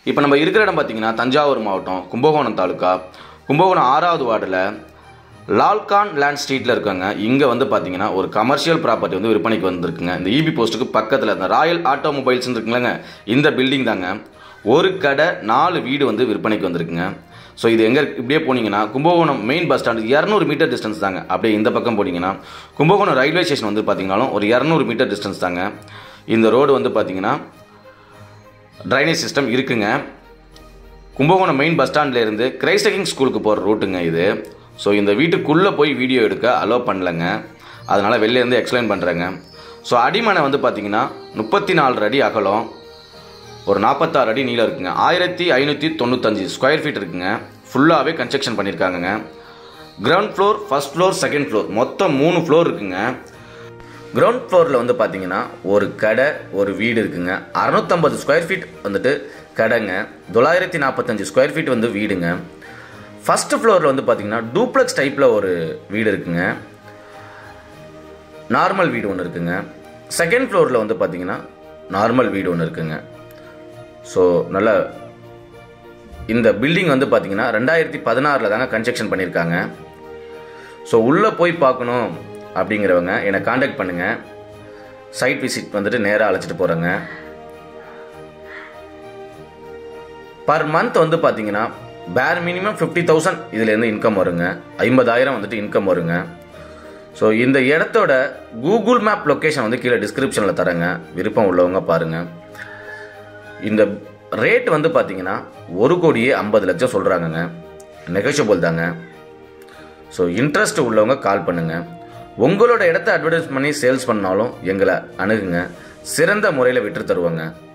இப்போ நம்ம இருக்கிற இடம் பார்த்தீங்கன்னா தஞ்சாவூர் மாவட்டம் கும்பகோணம் தாலுக்கா கும்பகோணம் ஆறாவது வார்டில் லால்கான் லேண்ட் ஸ்ட்ரீட்டில் இருக்காங்க இங்கே வந்து பார்த்தீங்கன்னா ஒரு கமர்ஷியல் ப்ராப்பர்ட்டி வந்து விற்பனைக்கு வந்திருக்குங்க இந்த இபி போஸ்ட்டுக்கு பக்கத்தில் இந்த ராயல் ஆட்டோமொபைல்ஸ் இருக்குல்லங்க இந்த பில்டிங் தாங்க ஒரு கடை நாலு வீடு வந்து விற்பனைக்கு வந்திருக்குங்க ஸோ இது எங்கே இப்படியே போனீங்கன்னா கும்பகோணம் மெயின் பஸ் ஸ்டாண்டு இரநூறு மீட்டர் டிஸ்டன்ஸ் தாங்க அப்படியே இந்த பக்கம் போனீங்கன்னா கும்பகோணம் ரயில்வே ஸ்டேஷன் வந்து பார்த்தீங்கன்னாலும் ஒரு இரநூறு மீட்டர் டிஸ்டன்ஸ் தாங்க இந்த ரோடு வந்து பார்த்தீங்கன்னா ட்ரைனேஜ் சிஸ்டம் இருக்குங்க கும்பகோணம் மெயின் பஸ் ஸ்டாண்ட்ல இருந்து கிரைஸ்டகிங் ஸ்கூலுக்கு போகிற ரூட்டுங்க இது ஸோ இந்த வீட்டுக்குள்ளே போய் வீடியோ எடுக்க அலோவ் பண்ணலங்க அதனால் வெளில இருந்து எக்ஸ்பிளைன் பண்ணுறேங்க ஸோ அடிமனை வந்து பார்த்தீங்கன்னா முப்பத்தி நாலு அடி அகலம் ஒரு நாற்பத்தாறு அடி நீளம் இருக்குங்க ஆயிரத்தி ஐநூற்றி தொண்ணூத்தஞ்சு ஸ்கொயர் ஃபீட் இருக்குங்க ஃபுல்லாகவே கன்ஸ்ட்ரக்ஷன் பண்ணியிருக்காங்கங்க ground floor first floor second floor மொத்தம் மூணு ஃப்ளோர் இருக்குங்க கிரவுண்ட் ஃப்ளோரில் வந்து பார்த்தீங்கன்னா ஒரு கடை ஒரு வீடு இருக்குங்க அறநூற்றம்பது ஸ்கொயர் ஃபீட் வந்துட்டு கடைங்க தொள்ளாயிரத்தி நாற்பத்தஞ்சு ஸ்கொயர் ஃபீட் வந்து வீடுங்க ஃபஸ்ட்டு ஃப்ளோரில் வந்து பார்த்தீங்கன்னா டூப்ளெக்ஸ் டைப்பில் ஒரு வீடு இருக்குங்க நார்மல் வீடு ஒன்று இருக்குங்க செகண்ட் ஃப்ளோரில் வந்து பார்த்தீங்கன்னா நார்மல் வீடு ஒன்று இருக்குங்க ஸோ நல்ல இந்த பில்டிங் வந்து பார்த்தீங்கன்னா ரெண்டாயிரத்தி பதினாறில் தாங்க கன்ஸ்ட்ரக்ஷன் பண்ணியிருக்காங்க ஸோ உள்ளே போய் பார்க்கணும் அப்படிங்கிறவங்க என்னை காண்டாக்ட் பண்ணுங்கள் சைட் விசிட் வந்துட்டு நேராக அழைச்சிட்டு போகிறேங்க பர் மந்த் வந்து பார்த்தீங்கன்னா பேர் மினிமம் ஃபிஃப்டி தௌசண்ட் இதுலேருந்து இன்கம் வருங்க ஐம்பதாயிரம் வந்துட்டு இன்கம் வருங்க ஸோ இந்த இடத்தோட கூகுள் மேப் லொக்கேஷன் வந்து கீழே டிஸ்கிரிப்ஷனில் தரேங்க விருப்பம் உள்ளவங்க பாருங்கள் இந்த ரேட் வந்து பார்த்தீங்கன்னா ஒரு கோடியே ஐம்பது லட்சம் சொல்கிறாங்கங்க நெகோஷியபிள் தாங்க ஸோ இன்ட்ரெஸ்ட் உள்ளவங்க கால் பண்ணுங்கள் உங்களோட இடத்த அட்வர்டைஸ் பண்ணி சேல்ஸ் பண்ணாலும் எங்களை அணுகுங்க சிறந்த முறையில் விற்று தருவாங்க